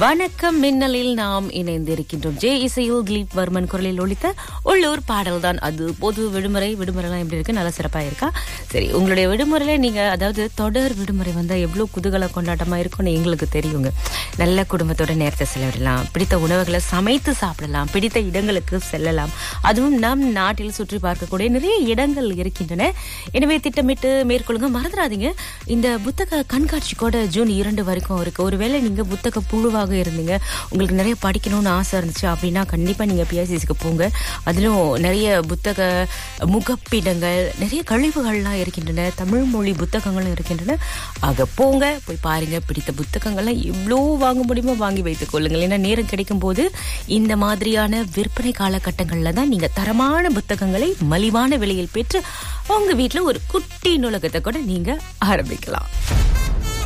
வணக்கம் மின்னலில் நாம் இணைந்திருக்கின்றோம் ஜே இசையில் திலீப் வர்மன் குரலில் ஒழித்த உள்ளூர் பாடல் தான் அது பொது விடுமுறை விடுமுறைலாம் எப்படி இருக்கு நல்லா சிறப்பா இருக்கா சரி உங்களுடைய விடுமுறையில நீங்க அதாவது தொடர் விடுமுறை வந்தா எவ்வளவு குதூகல கொண்டாட்டமா இருக்கும்னு எங்களுக்கு தெரியுங்க நல்ல குடும்பத்தோட நேரத்தை செலவிடலாம் பிடித்த உணவுகளை சமைத்து சாப்பிடலாம் பிடித்த இடங்களுக்கு செல்லலாம் அதுவும் நம் நாட்டில் சுற்றி பார்க்கக்கூடிய நிறைய இடங்கள் இருக்கின்றன எனவே திட்டமிட்டு மேற்கொள்ளுங்க மறந்துடாதீங்க இந்த புத்தக கண்காட்சி கூட ஜூன் இரண்டு வரைக்கும் இருக்கு ஒருவேளை நீங்க புத்தக புழுவாக இருந்தீங்க உங்களுக்கு நிறைய படிக்கணும்னு ஆசை இருந்துச்சு அப்படின்னா கண்டிப்பா நீங்க பிஎஸ்சிக்கு போங்க அதிலும் நிறைய புத்தக முகப்பிடங்கள் நிறைய கழிவுகள்லாம் இருக்கின்றன தமிழ் மொழி புத்தகங்களும் இருக்கின்றன ஆக போங்க போய் பாருங்க பிடித்த புத்தகங்கள்லாம் எவ்வளோ வாங்க முடியுமோ வாங்கி வைத்துக் கொள்ளுங்கள் ஏன்னா நேரம் கிடைக்கும் போது இந்த மாதிரியான விற்பனை காலகட்டங்கள்ல தான் நீங்க தரமான புத்தகங்களை மலிவான விலையில் பெற்று உங்க வீட்டுல ஒரு குட்டி நூலகத்தை கூட நீங்க ஆரம்பிக்கலாம்